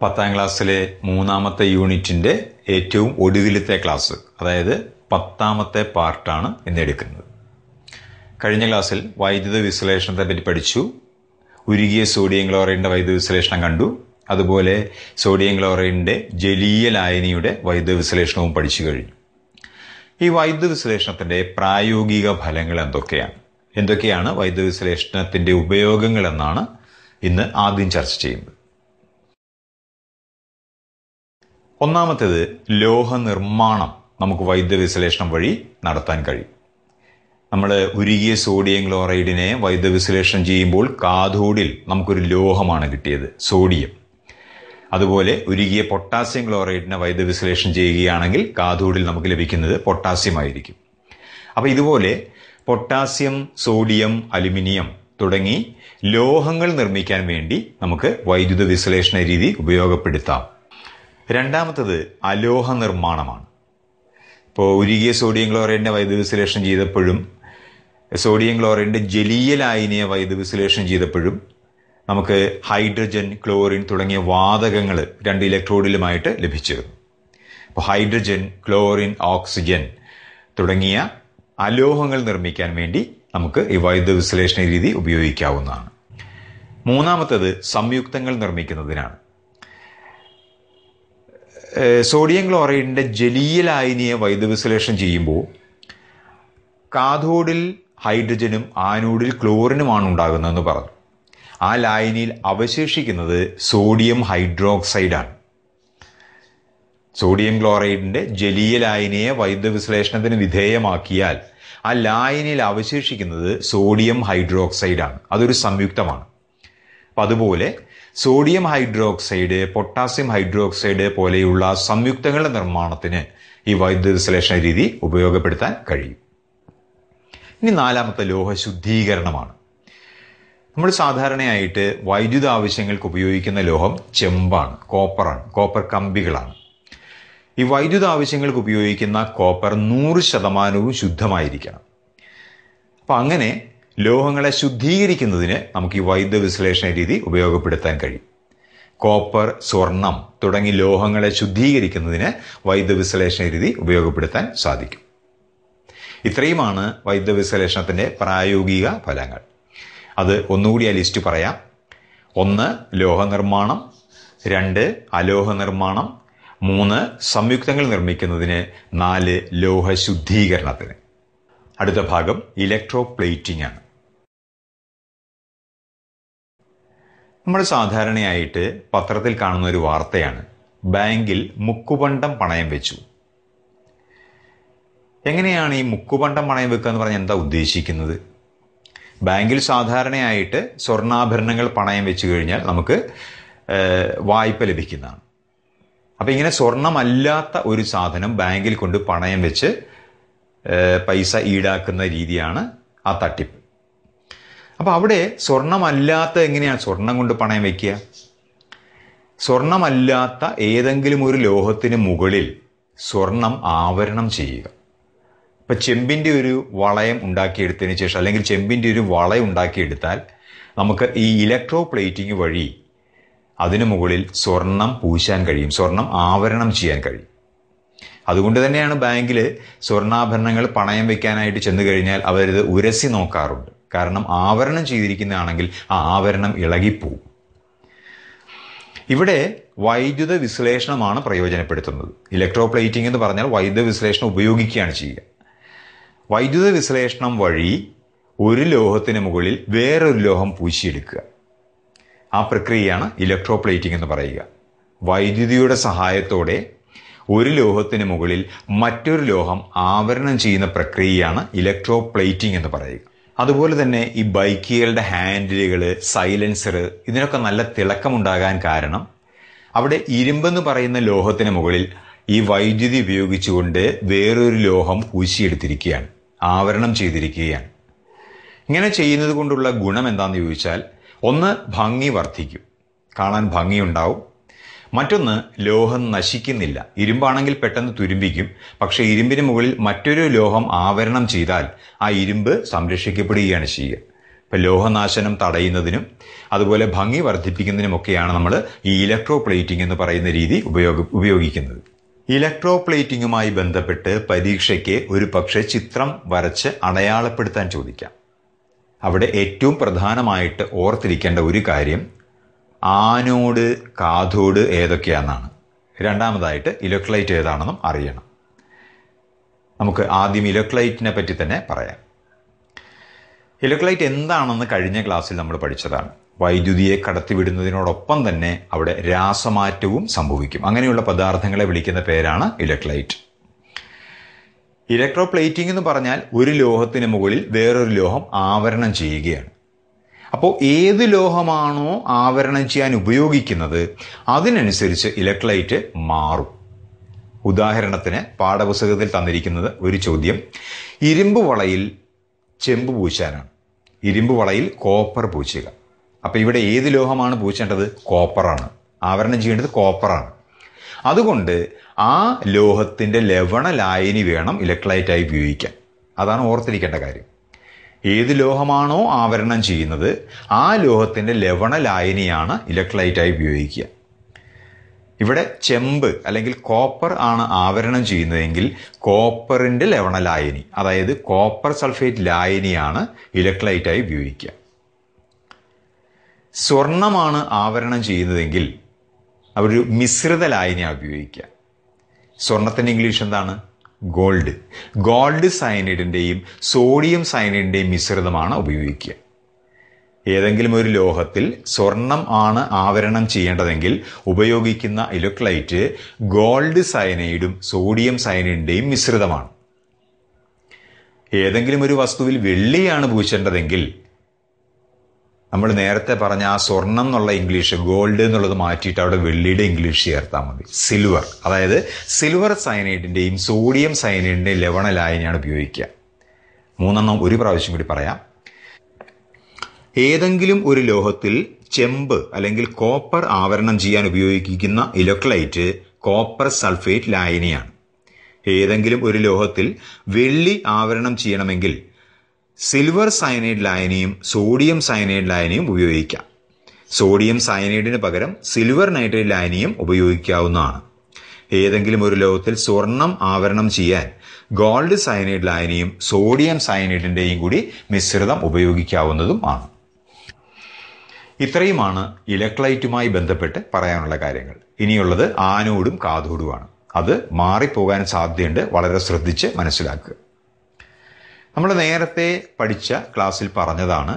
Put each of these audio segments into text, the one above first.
പത്താം ക്ലാസ്സിലെ മൂന്നാമത്തെ യൂണിറ്റിന്റെ ഏറ്റവും ഒടുവിലത്തെ ക്ലാസ് അതായത് പത്താമത്തെ പാർട്ടാണ് ഇന്ന് എടുക്കുന്നത് കഴിഞ്ഞ ക്ലാസ്സിൽ വൈദ്യുത വിശ്ലേഷണത്തെ പറ്റി പഠിച്ചു ഉരുകിയ സോഡിയം ക്ലോറൈഡിന്റെ വൈദ്യുത വിശ്ലേഷണം കണ്ടു അതുപോലെ സോഡിയം ക്ലോറൈഡിന്റെ ജലീയ ലായനിയുടെ വൈദ്യുത വിശ്ലേഷണവും പഠിച്ചു കഴിഞ്ഞു ഈ വൈദ്യുത വിശ്ലേഷണത്തിന്റെ പ്രായോഗിക ഫലങ്ങൾ എന്തൊക്കെയാണ് എന്തൊക്കെയാണ് വൈദ്യുത വിശ്ലേഷണത്തിന്റെ ഉപയോഗങ്ങൾ എന്നാണ് ഇന്ന് ആദ്യം ചർച്ച ചെയ്യുന്നത് ഒന്നാമത്തേത് ലോഹ നിർമ്മാണം നമുക്ക് വൈദ്യുത വിശ്ലേഷണം വഴി നടത്താൻ കഴിയും നമ്മൾ ഉരുകിയ സോഡിയം ക്ലോറൈഡിനെ വൈദ്യുത വിശ്ലേഷണം ചെയ്യുമ്പോൾ കാഥോഡിൽ നമുക്കൊരു ലോഹമാണ് കിട്ടിയത് സോഡിയം അതുപോലെ ഉരുകിയ പൊട്ടാസ്യം ക്ലോറൈഡിനെ വൈദ്യുത വിശ്ലേഷണം ചെയ്യുകയാണെങ്കിൽ കാഥോഡിൽ നമുക്ക് ലഭിക്കുന്നത് പൊട്ടാസ്യം ആയിരിക്കും അപ്പോൾ ഇതുപോലെ പൊട്ടാസ്യം സോഡിയം അലുമിനിയം തുടങ്ങി ലോഹങ്ങൾ നിർമ്മിക്കാൻ വേണ്ടി നമുക്ക് വൈദ്യുത വിശ്ലേഷണ രീതി ഉപയോഗപ്പെടുത്താം രണ്ടാമത്തത് അലോഹ നിർമ്മാണമാണ് ഇപ്പോൾ ഉരുകിയ സോഡിയം ക്ലോറൈഡിന്റെ വൈദ്യുത വിശ്ലേഷണം ചെയ്തപ്പോഴും സോഡിയം ക്ലോറൈഡിന്റെ ജലീയ ലായനിയെ വൈദ്യുത വിശ്ലേഷണം ചെയ്തപ്പോഴും നമുക്ക് ഹൈഡ്രജൻ ക്ലോറിൻ തുടങ്ങിയ വാതകങ്ങൾ രണ്ട് ഇലക്ട്രോഡിലുമായിട്ട് ലഭിച്ചിരുന്നു അപ്പോൾ ഹൈഡ്രജൻ ക്ലോറിൻ ഓക്സിജൻ തുടങ്ങിയ അലോഹങ്ങൾ നിർമ്മിക്കാൻ വേണ്ടി നമുക്ക് ഈ വൈദ്യുത വിശ്ലേഷണ രീതി ഉപയോഗിക്കാവുന്നതാണ് മൂന്നാമത്തത് സംയുക്തങ്ങൾ നിർമ്മിക്കുന്നതിനാണ് സോഡിയം ക്ലോറൈഡിന്റെ ജലീയ ലായനിയെ വൈദ്യുത വിശ്ലേഷണം ചെയ്യുമ്പോൾ കാഥോഡിൽ ഹൈഡ്രജനും ആനോഡിൽ ക്ലോറിനുമാണ് ഉണ്ടാകുന്നതെന്ന് പറഞ്ഞു ആ ലായനിയിൽ അവശേഷിക്കുന്നത് സോഡിയം ഹൈഡ്രോക്സൈഡാണ് സോഡിയം ക്ലോറൈഡിന്റെ ജലീയ ലായനിയെ വൈദ്യുത വിശ്ലേഷണത്തിന് വിധേയമാക്കിയാൽ ആ ലായനിയിൽ അവശേഷിക്കുന്നത് സോഡിയം ഹൈഡ്രോക്സൈഡാണ് അതൊരു സംയുക്തമാണ് അപ്പം അതുപോലെ സോഡിയം ഹൈഡ്രോക്സൈഡ് പൊട്ടാസ്യം ഹൈഡ്രോക്സൈഡ് പോലെയുള്ള സംയുക്തങ്ങളുടെ നിർമ്മാണത്തിന് ഈ വൈദ്യുത വിശ്ലേഷണ രീതി ഉപയോഗപ്പെടുത്താൻ കഴിയും ഇനി നാലാമത്തെ ലോഹ ശുദ്ധീകരണമാണ് നമ്മൾ സാധാരണയായിട്ട് വൈദ്യുത ആവശ്യങ്ങൾക്ക് ഉപയോഗിക്കുന്ന ലോഹം ചെമ്പാണ് കോപ്പറാണ് കോപ്പർ കമ്പികളാണ് ഈ വൈദ്യുത ആവശ്യങ്ങൾക്ക് ഉപയോഗിക്കുന്ന കോപ്പർ നൂറ് ശതമാനവും ശുദ്ധമായിരിക്കണം അപ്പം അങ്ങനെ ലോഹങ്ങളെ ശുദ്ധീകരിക്കുന്നതിന് നമുക്ക് ഈ വൈദ്യുത വിശ്ലേഷണ രീതി ഉപയോഗപ്പെടുത്താൻ കഴിയും കോപ്പർ സ്വർണം തുടങ്ങി ലോഹങ്ങളെ ശുദ്ധീകരിക്കുന്നതിന് വൈദ്യുത വിശ്ലേഷണ രീതി ഉപയോഗപ്പെടുത്താൻ സാധിക്കും ഇത്രയുമാണ് വൈദ്യുത വിശ്ലേഷണത്തിന്റെ പ്രായോഗിക ഫലങ്ങൾ അത് ഒന്നുകൂടി ആ ലിസ്റ്റ് പറയാം ഒന്ന് ലോഹ നിർമ്മാണം രണ്ട് അലോഹ നിർമ്മാണം മൂന്ന് സംയുക്തങ്ങൾ നിർമ്മിക്കുന്നതിന് നാല് ലോഹ ശുദ്ധീകരണത്തിന് അടുത്ത ഭാഗം ഇലക്ട്രോ പ്ലേറ്റിംഗ് ആണ് നമ്മൾ സാധാരണയായിട്ട് പത്രത്തിൽ കാണുന്ന ഒരു വാർത്തയാണ് ബാങ്കിൽ മുക്കുപണ്ടം പണയം വെച്ചു എങ്ങനെയാണ് ഈ മുക്കുപണ്ടം പണയം വെക്കുക എന്ന് പറഞ്ഞാൽ എന്താ ഉദ്ദേശിക്കുന്നത് ബാങ്കിൽ സാധാരണയായിട്ട് സ്വർണ്ണാഭരണങ്ങൾ പണയം വെച്ചു കഴിഞ്ഞാൽ നമുക്ക് വായ്പ ലഭിക്കുന്നതാണ് അപ്പം ഇങ്ങനെ സ്വർണമല്ലാത്ത ഒരു സാധനം ബാങ്കിൽ കൊണ്ട് പണയം വെച്ച് പൈസ ഈടാക്കുന്ന രീതിയാണ് ആ തട്ടിപ്പ് അപ്പം അവിടെ സ്വർണമല്ലാത്ത എങ്ങനെയാണ് സ്വർണം കൊണ്ട് പണയം വയ്ക്കുക സ്വർണമല്ലാത്ത ഏതെങ്കിലും ഒരു ലോഹത്തിന് മുകളിൽ സ്വർണം ആവരണം ചെയ്യുക ഇപ്പം ചെമ്പിൻ്റെ ഒരു വളയം ഉണ്ടാക്കിയെടുത്തതിന് ശേഷം അല്ലെങ്കിൽ ചെമ്പിൻ്റെ ഒരു വളയം ഉണ്ടാക്കിയെടുത്താൽ നമുക്ക് ഈ ഇലക്ട്രോ പ്ലേറ്റിംഗ് വഴി അതിനു മുകളിൽ സ്വർണം പൂശാൻ കഴിയും സ്വർണം ആവരണം ചെയ്യാൻ കഴിയും അതുകൊണ്ട് തന്നെയാണ് ബാങ്കിൽ സ്വർണ്ണാഭരണങ്ങൾ പണയം വെക്കാനായിട്ട് ചെന്നു കഴിഞ്ഞാൽ അവരിത് ഉരസി നോക്കാറുണ്ട് കാരണം ആവരണം ചെയ്തിരിക്കുന്നതാണെങ്കിൽ ആ ആവരണം ഇളകിപ്പോവും ഇവിടെ വൈദ്യുത വിശ്ലേഷണമാണ് പ്രയോജനപ്പെടുത്തുന്നത് ഇലക്ട്രോ പ്ലേറ്റിംഗ് എന്ന് പറഞ്ഞാൽ വൈദ്യുത വിശ്ലേഷണം ഉപയോഗിക്കുകയാണ് ചെയ്യുക വൈദ്യുത വിശ്ലേഷണം വഴി ഒരു ലോഹത്തിന് മുകളിൽ വേറൊരു ലോഹം പൂശിയെടുക്കുക ആ പ്രക്രിയയാണ് ഇലക്ട്രോ പ്ലേറ്റിംഗ് എന്ന് പറയുക വൈദ്യുതിയുടെ സഹായത്തോടെ ഒരു ലോഹത്തിന് മുകളിൽ മറ്റൊരു ലോഹം ആവരണം ചെയ്യുന്ന പ്രക്രിയയാണ് ഇലക്ട്രോ പ്ലേറ്റിംഗ് എന്ന് പറയുക അതുപോലെ തന്നെ ഈ ബൈക്കുകളുടെ ഹാൻഡിലുകൾ സൈലൻസർ ഇതിനൊക്കെ നല്ല തിളക്കമുണ്ടാകാൻ കാരണം അവിടെ ഇരുമ്പെന്ന് പറയുന്ന ലോഹത്തിന് മുകളിൽ ഈ വൈദ്യുതി ഉപയോഗിച്ചുകൊണ്ട് വേറൊരു ലോഹം പൂശിയെടുത്തിരിക്കുകയാണ് ആവരണം ചെയ്തിരിക്കുകയാണ് ഇങ്ങനെ ചെയ്യുന്നത് കൊണ്ടുള്ള ഗുണം എന്താണെന്ന് ചോദിച്ചാൽ ഒന്ന് ഭംഗി വർദ്ധിക്കും കാണാൻ ഭംഗിയുണ്ടാവും മറ്റൊന്ന് ലോഹം നശിക്കുന്നില്ല ഇരുമ്പാണെങ്കിൽ പെട്ടെന്ന് തുരുമ്പിക്കും പക്ഷേ ഇരുമ്പിന് മുകളിൽ മറ്റൊരു ലോഹം ആവരണം ചെയ്താൽ ആ ഇരുമ്പ് സംരക്ഷിക്കപ്പെടുകയാണ് ചെയ്യുക ഇപ്പം ലോഹനാശനം തടയുന്നതിനും അതുപോലെ ഭംഗി വർദ്ധിപ്പിക്കുന്നതിനുമൊക്കെയാണ് നമ്മൾ ഈ ഇലക്ട്രോ പ്ലേറ്റിംഗ് എന്ന് പറയുന്ന രീതി ഉപയോഗ ഉപയോഗിക്കുന്നത് ഇലക്ട്രോ പ്ലേറ്റിംഗുമായി ബന്ധപ്പെട്ട് പരീക്ഷയ്ക്ക് ഒരു പക്ഷേ ചിത്രം വരച്ച് അടയാളപ്പെടുത്താൻ ചോദിക്കാം അവിടെ ഏറ്റവും പ്രധാനമായിട്ട് ഓർത്തിരിക്കേണ്ട ഒരു കാര്യം ആനോട് കാഥോട് ഏതൊക്കെയാണെന്നാണ് രണ്ടാമതായിട്ട് ഇലക്ട്രലൈറ്റ് ഏതാണെന്നും അറിയണം നമുക്ക് ആദ്യം ഇലക്ട്രലൈറ്റിനെ പറ്റി തന്നെ പറയാം ഇലക്ട്രലൈറ്റ് എന്താണെന്ന് കഴിഞ്ഞ ക്ലാസ്സിൽ നമ്മൾ പഠിച്ചതാണ് വൈദ്യുതിയെ കടത്തിവിടുന്നതിനോടൊപ്പം തന്നെ അവിടെ രാസമാറ്റവും സംഭവിക്കും അങ്ങനെയുള്ള പദാർത്ഥങ്ങളെ വിളിക്കുന്ന പേരാണ് ഇലക്ട്രലൈറ്റ് ഇലക്ട്രോ പ്ലേറ്റിംഗ് എന്ന് പറഞ്ഞാൽ ഒരു ലോഹത്തിന് മുകളിൽ വേറൊരു ലോഹം ആവരണം ചെയ്യുകയാണ് അപ്പോൾ ഏത് ലോഹമാണോ ആവരണം ചെയ്യാൻ ഉപയോഗിക്കുന്നത് അതിനനുസരിച്ച് ഇലക്ട്രലൈറ്റ് മാറും ഉദാഹരണത്തിന് പാഠപുസ്തകത്തിൽ തന്നിരിക്കുന്നത് ഒരു ചോദ്യം ഇരുമ്പ് വളയിൽ ചെമ്പ് പൂശാനാണ് ഇരുമ്പ് വളയിൽ കോപ്പർ പൂച്ചുക അപ്പം ഇവിടെ ഏത് ലോഹമാണ് പൂച്ചേണ്ടത് കോപ്പറാണ് ആവരണം ചെയ്യേണ്ടത് കോപ്പറാണ് അതുകൊണ്ട് ആ ലോഹത്തിൻ്റെ ലവണ ലായനി വേണം ഇലക്ട്രലൈറ്റായി ഉപയോഗിക്കാൻ അതാണ് ഓർത്തിരിക്കേണ്ട കാര്യം ഏത് ലോഹമാണോ ആവരണം ചെയ്യുന്നത് ആ ലോഹത്തിൻ്റെ ലവണ ലായനിയാണ് ഇലക്ട്രലൈറ്റായി ഉപയോഗിക്കുക ഇവിടെ ചെമ്പ് അല്ലെങ്കിൽ കോപ്പർ ആണ് ആവരണം ചെയ്യുന്നതെങ്കിൽ കോപ്പറിന്റെ ലവണ ലായനി അതായത് കോപ്പർ സൾഫേറ്റ് ലായനിയാണ് ഇലക്ട്രലൈറ്റായി ഉപയോഗിക്കുക സ്വർണമാണ് ആവരണം ചെയ്യുന്നതെങ്കിൽ അവരൊരു മിശ്രിത ലായനിയാണ് ഉപയോഗിക്കുക സ്വർണത്തിന്റെ ഇംഗ്ലീഷ് എന്താണ് ഗോൾഡ് ഗോൾഡ് സയനൈഡിന്റെയും സോഡിയം സയനൈഡിന്റെയും മിശ്രിതമാണ് ഉപയോഗിക്കുക ഏതെങ്കിലും ഒരു ലോഹത്തിൽ സ്വർണം ആണ് ആവരണം ചെയ്യേണ്ടതെങ്കിൽ ഉപയോഗിക്കുന്ന ഇലക്ട്രലൈറ്റ് ഗോൾഡ് സയനൈഡും സോഡിയം സയനൈഡിന്റെയും മിശ്രിതമാണ് ഏതെങ്കിലും ഒരു വസ്തുവിൽ വെള്ളിയാണ് പൂശേണ്ടതെങ്കിൽ നമ്മൾ നേരത്തെ പറഞ്ഞ ആ സ്വർണം എന്നുള്ള ഇംഗ്ലീഷ് ഗോൾഡ് എന്നുള്ളത് മാറ്റിയിട്ട് അവിടെ വെള്ളിയുടെ ഇംഗ്ലീഷ് ചേർത്താൽ മതി സിൽവർ അതായത് സിൽവർ സയനൈഡിന്റെയും സോഡിയം സയനൈഡിന്റെയും ലവണ ലായനിയാണ് ഉപയോഗിക്കുക മൂന്നെണ്ണം ഒരു പ്രാവശ്യം കൂടി പറയാം ഏതെങ്കിലും ഒരു ലോഹത്തിൽ ചെമ്പ് അല്ലെങ്കിൽ കോപ്പർ ആവരണം ചെയ്യാൻ ഉപയോഗിക്കുന്ന ഇലക്ട്രലൈറ്റ് കോപ്പർ സൾഫേറ്റ് ലായനിയാണ് ഏതെങ്കിലും ഒരു ലോഹത്തിൽ വെള്ളി ആവരണം ചെയ്യണമെങ്കിൽ സിൽവർ സയനൈഡ് ലായനിയും സോഡിയം സയനൈഡ് ലായനിയും ഉപയോഗിക്കാം സോഡിയം സയനൈഡിന് പകരം സിൽവർ നൈട്രേറ്റ് ലായനിയും ഉപയോഗിക്കാവുന്നതാണ് ഏതെങ്കിലും ഒരു ലോഹത്തിൽ സ്വർണം ആവരണം ചെയ്യാൻ ഗോൾഡ് സയനൈഡ് ലായനിയും സോഡിയം സയനൈഡിന്റെയും കൂടി മിശ്രിതം ഉപയോഗിക്കാവുന്നതും ആണ് ഇത്രയുമാണ് ഇലക്ട്രലൈറ്റുമായി ബന്ധപ്പെട്ട് പറയാനുള്ള കാര്യങ്ങൾ ഇനിയുള്ളത് ആനോടും കാതോടുമാണ് അത് മാറിപ്പോകാൻ സാധ്യതയുണ്ട് വളരെ ശ്രദ്ധിച്ച് മനസ്സിലാക്കുക നമ്മൾ നേരത്തെ പഠിച്ച ക്ലാസ്സിൽ പറഞ്ഞതാണ്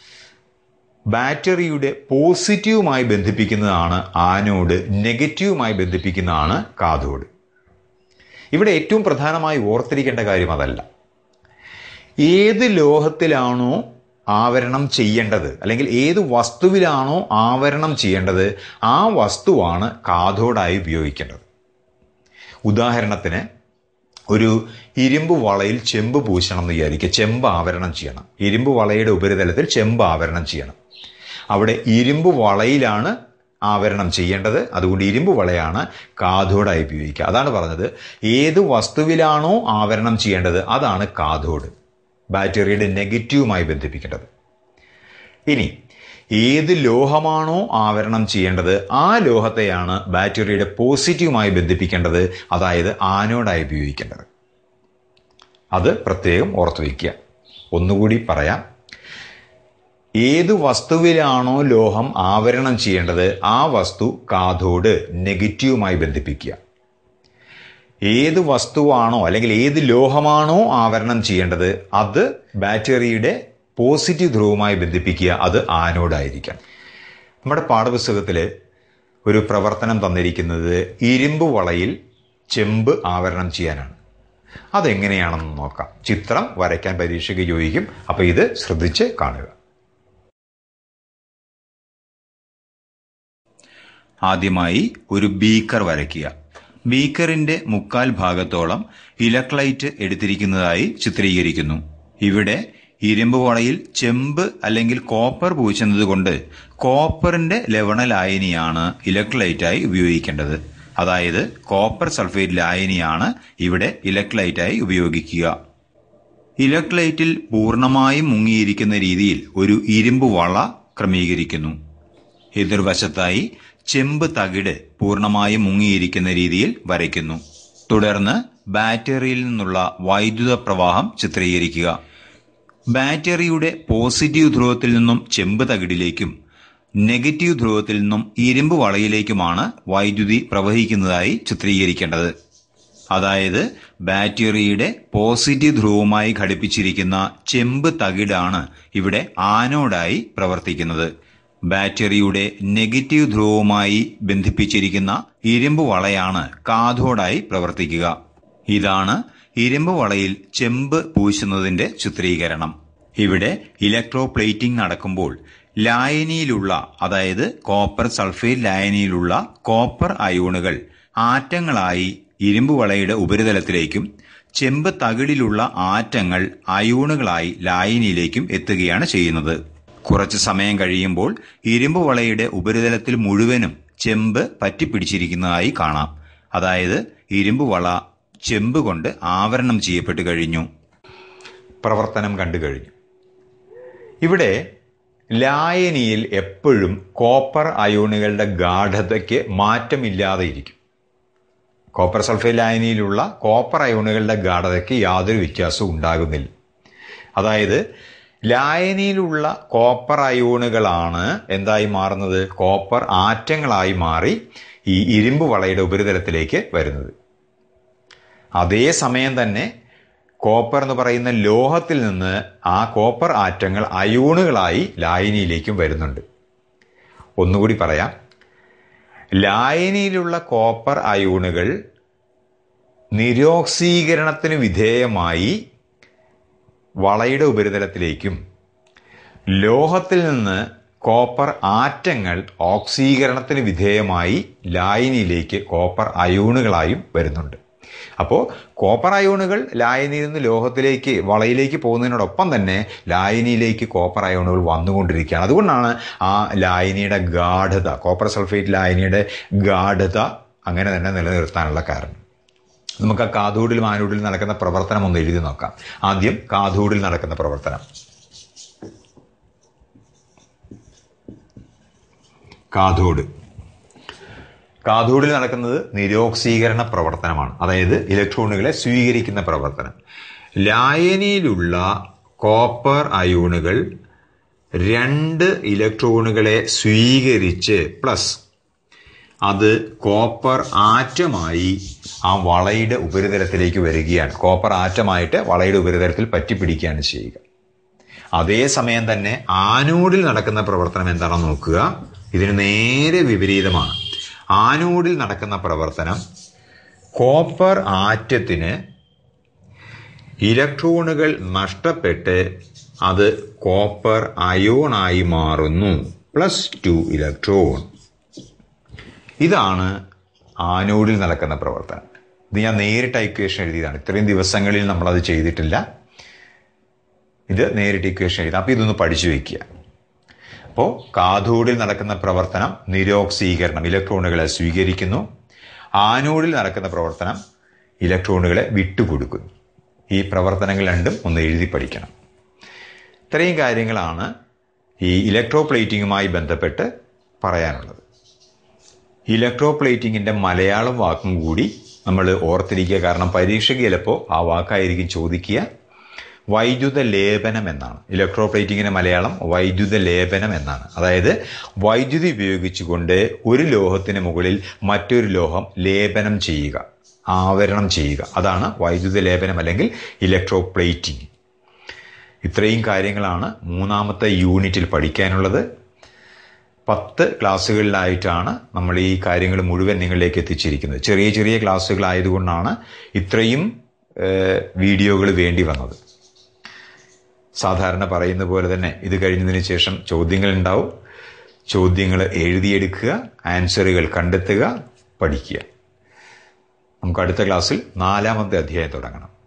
ബാറ്ററിയുടെ പോസിറ്റീവുമായി ബന്ധിപ്പിക്കുന്നതാണ് ആനോഡ് നെഗറ്റീവുമായി ബന്ധിപ്പിക്കുന്നതാണ് കാഥോഡ് ഇവിടെ ഏറ്റവും പ്രധാനമായി ഓർത്തിരിക്കേണ്ട കാര്യം അതല്ല ഏത് ലോഹത്തിലാണോ ആവരണം ചെയ്യേണ്ടത് അല്ലെങ്കിൽ ഏത് വസ്തുവിലാണോ ആവരണം ചെയ്യേണ്ടത് ആ വസ്തുവാണ് കാഥോഡായി ഉപയോഗിക്കേണ്ടത് ഉദാഹരണത്തിന് ഒരു ഇരുമ്പ് വളയിൽ ചെമ്പ് പൂശണം എന്ന് വിചാരിക്കുക ചെമ്പ് ആവരണം ചെയ്യണം ഇരുമ്പ് വളയുടെ ഉപരിതലത്തിൽ ചെമ്പ് ആവരണം ചെയ്യണം അവിടെ ഇരുമ്പ് വളയിലാണ് ആവരണം ചെയ്യേണ്ടത് അതുകൊണ്ട് ഇരുമ്പ് വളയാണ് കാഥോഡായി ഉപയോഗിക്കുക അതാണ് പറഞ്ഞത് ഏത് വസ്തുവിലാണോ ആവരണം ചെയ്യേണ്ടത് അതാണ് കാഥോഡ് ബാറ്ററിയുടെ നെഗറ്റീവുമായി ബന്ധിപ്പിക്കേണ്ടത് ഇനി ഏത് ലോഹമാണോ ആവരണം ചെയ്യേണ്ടത് ആ ലോഹത്തെയാണ് ബാറ്ററിയുടെ പോസിറ്റീവുമായി ബന്ധിപ്പിക്കേണ്ടത് അതായത് ആനോഡായി ഉപയോഗിക്കേണ്ടത് അത് പ്രത്യേകം ഓർത്തു വയ്ക്കുക ഒന്നുകൂടി പറയാം ഏത് വസ്തുവിലാണോ ലോഹം ആവരണം ചെയ്യേണ്ടത് ആ വസ്തു കാഥോഡ് നെഗറ്റീവുമായി ബന്ധിപ്പിക്കുക ഏത് വസ്തുവാണോ അല്ലെങ്കിൽ ഏത് ലോഹമാണോ ആവരണം ചെയ്യേണ്ടത് അത് ബാറ്ററിയുടെ പോസിറ്റീവ് ധ്രുവവുമായി ബന്ധിപ്പിക്കുക അത് ആനോഡായിരിക്കണം നമ്മുടെ പാഠപുസ്തകത്തിൽ ഒരു പ്രവർത്തനം തന്നിരിക്കുന്നത് ഇരുമ്പ് വളയിൽ ചെമ്പ് ആവരണം ചെയ്യാനാണ് അതെങ്ങനെയാണെന്ന് നോക്കാം ചിത്രം വരയ്ക്കാൻ പരീക്ഷയ്ക്ക് ചോദിക്കും അപ്പോൾ ഇത് ശ്രദ്ധിച്ച് കാണുക ആദ്യമായി ഒരു ബീക്കർ വരയ്ക്കുക ബീക്കറിന്റെ മുക്കാൽ ഭാഗത്തോളം ഇലക്ട്രലൈറ്റ് എടുത്തിരിക്കുന്നതായി ചിത്രീകരിക്കുന്നു ഇവിടെ ഇരുമ്പ് വളയിൽ ചെമ്പ് അല്ലെങ്കിൽ കോപ്പർ പൂച്ചുന്നത് കോപ്പറിന്റെ ലവണ ലായനിയാണ് ഇലക്ട്രലൈറ്റായി ഉപയോഗിക്കേണ്ടത് അതായത് കോപ്പർ സൾഫേറ്റ് ലായനിയാണ് ഇവിടെ ഇലക്ട്രലൈറ്റായി ഉപയോഗിക്കുക ഇലക്ട്രൈറ്റിൽ പൂർണ്ണമായും മുങ്ങിയിരിക്കുന്ന രീതിയിൽ ഒരു ഇരുമ്പ് വള ക്രമീകരിക്കുന്നു എതിർവശത്തായി ചെമ്പ് തകിട് പൂർണ്ണമായും മുങ്ങിയിരിക്കുന്ന രീതിയിൽ വരയ്ക്കുന്നു തുടർന്ന് ബാറ്ററിയിൽ നിന്നുള്ള വൈദ്യുത പ്രവാഹം ചിത്രീകരിക്കുക ബാറ്ററിയുടെ പോസിറ്റീവ് ധ്രുവത്തിൽ നിന്നും ചെമ്പ് തകിടിലേക്കും നെഗറ്റീവ് ധ്രുവത്തിൽ നിന്നും ഇരുമ്പ് വളയിലേക്കുമാണ് വൈദ്യുതി പ്രവഹിക്കുന്നതായി ചിത്രീകരിക്കേണ്ടത് അതായത് ബാറ്ററിയുടെ പോസിറ്റീവ് ധ്രുവവുമായി ഘടിപ്പിച്ചിരിക്കുന്ന ചെമ്പ് തകിടാണ് ഇവിടെ ആനോഡായി പ്രവർത്തിക്കുന്നത് ബാറ്ററിയുടെ നെഗറ്റീവ് ധ്രുവവുമായി ബന്ധിപ്പിച്ചിരിക്കുന്ന ഇരുമ്പ് വളയാണ് കാഥോഡായി പ്രവർത്തിക്കുക ഇതാണ് ഇരുമ്പ് വളയിൽ ചെമ്പ് പൂശുന്നതിന്റെ ചിത്രീകരണം ഇവിടെ ഇലക്ട്രോപ്ലേറ്റിംഗ് നടക്കുമ്പോൾ ലായനിയിലുള്ള അതായത് കോപ്പർ സൾഫേറ്റ് ലായനിയിലുള്ള കോപ്പർ അയോണുകൾ ആറ്റങ്ങളായി ഇരുമ്പ് വളയുടെ ഉപരിതലത്തിലേക്കും ചെമ്പ് തകിടിലുള്ള ആറ്റങ്ങൾ അയോണുകളായി ലായനിയിലേക്കും എത്തുകയാണ് ചെയ്യുന്നത് കുറച്ച് സമയം കഴിയുമ്പോൾ ഇരുമ്പ് വളയുടെ ഉപരിതലത്തിൽ മുഴുവനും ചെമ്പ് പറ്റിപ്പിടിച്ചിരിക്കുന്നതായി കാണാം അതായത് ഇരുമ്പ് വള ചെമ്പ് കൊണ്ട് ആവരണം ചെയ്യപ്പെട്ട് കഴിഞ്ഞു പ്രവർത്തനം കണ്ടു കഴിഞ്ഞു ഇവിടെ ലായനിയിൽ എപ്പോഴും കോപ്പർ അയോണുകളുടെ ഗാഠതയ്ക്ക് മാറ്റമില്ലാതെ ഇരിക്കും കോപ്പർ സൾഫേറ്റ് ലായനിയിലുള്ള കോപ്പർ അയോണുകളുടെ ഗാഠതയ്ക്ക് യാതൊരു വ്യത്യാസവും ഉണ്ടാകുന്നില്ല അതായത് ലായനിയിലുള്ള കോപ്പർ അയോണുകളാണ് എന്തായി മാറുന്നത് കോപ്പർ ആറ്റങ്ങളായി മാറി ഈ ഇരുമ്പ് വളയുടെ ഉപരിതലത്തിലേക്ക് വരുന്നത് അതേസമയം തന്നെ കോപ്പർ എന്ന് പറയുന്ന ലോഹത്തിൽ നിന്ന് ആ കോപ്പർ ആറ്റങ്ങൾ അയോണുകളായി ലായനിയിലേക്കും വരുന്നുണ്ട് ഒന്നുകൂടി പറയാം ലായനിയിലുള്ള കോപ്പർ അയോണുകൾ നിരോക്സീകരണത്തിന് വിധേയമായി വളയുടെ ഉപരിതലത്തിലേക്കും ലോഹത്തിൽ നിന്ന് കോപ്പർ ആറ്റങ്ങൾ ഓക്സീകരണത്തിന് വിധേയമായി ലായനിയിലേക്ക് കോപ്പർ അയോണുകളായും വരുന്നുണ്ട് അപ്പോൾ കോപ്പർ അയോണുകൾ ലായനിയിൽ നിന്ന് ലോഹത്തിലേക്ക് വളയിലേക്ക് പോകുന്നതിനോടൊപ്പം തന്നെ ലായനിയിലേക്ക് കോപ്പർ അയോണുകൾ വന്നുകൊണ്ടിരിക്കുകയാണ് അതുകൊണ്ടാണ് ആ ലായനിയുടെ ഗാഠത കോപ്പർ സൾഫേറ്റ് ലായനിയുടെ ഗാഠത അങ്ങനെ തന്നെ നിലനിർത്താനുള്ള കാരണം നമുക്ക് ആ കാതൂടിലും ആനൂടിലും നടക്കുന്ന പ്രവർത്തനം ഒന്ന് എഴുതി നോക്കാം ആദ്യം കാതൂടിൽ നടക്കുന്ന പ്രവർത്തനം കാഥോഡ് കാഥോഡിൽ നടക്കുന്നത് നിരോക്സീകരണ പ്രവർത്തനമാണ് അതായത് ഇലക്ട്രോണുകളെ സ്വീകരിക്കുന്ന പ്രവർത്തനം ലായനിയിലുള്ള കോപ്പർ അയോണുകൾ രണ്ട് ഇലക്ട്രോണുകളെ സ്വീകരിച്ച് പ്ലസ് അത് കോപ്പർ ആറ്റമായി ആ വളയുടെ ഉപരിതലത്തിലേക്ക് വരികയാണ് കോപ്പർ ആറ്റമായിട്ട് വളയുടെ ഉപരിതലത്തിൽ പറ്റിപ്പിടിക്കുകയാണ് ചെയ്യുക അതേസമയം തന്നെ ആനോഡിൽ നടക്കുന്ന പ്രവർത്തനം എന്താണെന്ന് നോക്കുക ഇതിന് നേരെ വിപരീതമാണ് ആനോഡിൽ നടക്കുന്ന പ്രവർത്തനം കോപ്പർ ആറ്റത്തിന് ഇലക്ട്രോണുകൾ നഷ്ടപ്പെട്ട് അത് കോപ്പർ അയോണായി മാറുന്നു പ്ലസ് ടു ഇലക്ട്രോൺ ഇതാണ് ആനോഡിൽ നടക്കുന്ന പ്രവർത്തനം ഇത് ഞാൻ നേരിട്ട് ഇക്വേഷൻ എഴുതിയതാണ് ഇത്രയും ദിവസങ്ങളിൽ നമ്മളത് ചെയ്തിട്ടില്ല ഇത് നേരിട്ട് ഇക്വേഷൻ എഴുതാം അപ്പോൾ ഇതൊന്ന് പഠിച്ചു വയ്ക്കുക അപ്പോൾ കാഥോഡിൽ നടക്കുന്ന പ്രവർത്തനം നിരോക്സീകരണം ഇലക്ട്രോണുകളെ സ്വീകരിക്കുന്നു ആനോഡിൽ നടക്കുന്ന പ്രവർത്തനം ഇലക്ട്രോണുകളെ വിട്ടുകൊടുക്കുന്നു ഈ പ്രവർത്തനങ്ങൾ രണ്ടും ഒന്ന് എഴുതി പഠിക്കണം ഇത്രയും കാര്യങ്ങളാണ് ഈ ഇലക്ട്രോപ്ലേറ്റിങ്ങുമായി ബന്ധപ്പെട്ട് പറയാനുള്ളത് ഇലക്ട്രോപ്ലേറ്റിങ്ങിൻ്റെ മലയാളം വാക്കും കൂടി നമ്മൾ ഓർത്തിരിക്കുക കാരണം പരീക്ഷയ്ക്ക് ചിലപ്പോൾ ആ വാക്കായിരിക്കും ചോദിക്കുക വൈദ്യുത ലേപനം എന്നാണ് ഇലക്ട്രോപ്ലേറ്റിങ്ങിന്റെ മലയാളം വൈദ്യുത ലേപനം എന്നാണ് അതായത് വൈദ്യുതി ഉപയോഗിച്ചുകൊണ്ട് ഒരു ലോഹത്തിന് മുകളിൽ മറ്റൊരു ലോഹം ലേപനം ചെയ്യുക ആവരണം ചെയ്യുക അതാണ് വൈദ്യുത ലേപനം അല്ലെങ്കിൽ ഇലക്ട്രോപ്ലേറ്റിംഗ് ഇത്രയും കാര്യങ്ങളാണ് മൂന്നാമത്തെ യൂണിറ്റിൽ പഠിക്കാനുള്ളത് പത്ത് ക്ലാസ്സുകളിലായിട്ടാണ് നമ്മൾ ഈ കാര്യങ്ങൾ മുഴുവൻ നിങ്ങളിലേക്ക് എത്തിച്ചിരിക്കുന്നത് ചെറിയ ചെറിയ ക്ലാസ്സുകളായതുകൊണ്ടാണ് ഇത്രയും വീഡിയോകൾ വേണ്ടി വന്നത് സാധാരണ പറയുന്ന പോലെ തന്നെ ഇത് കഴിഞ്ഞതിന് ശേഷം ചോദ്യങ്ങൾ ഉണ്ടാവും ചോദ്യങ്ങൾ എഴുതിയെടുക്കുക ആൻസറുകൾ കണ്ടെത്തുക പഠിക്കുക നമുക്ക് അടുത്ത ക്ലാസ്സിൽ നാലാമത്തെ അധ്യായം തുടങ്ങണം